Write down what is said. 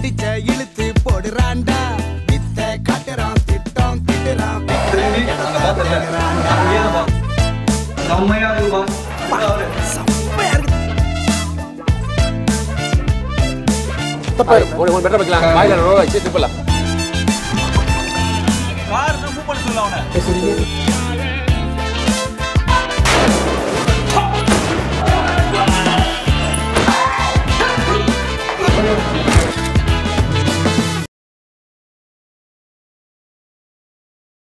அடிச்ச இழுத்து போடுறான்டா வித்த காட்டுறான் திட்டம் திட்டுறான் செம்மையா இருக்குமா செம்மையா இருக்கு பெட்டர் வைக்கலாம் வாயில ரூபா வச்சு திருப்பலாம் கார் மூவ் பண்ண சொல்ல அவனை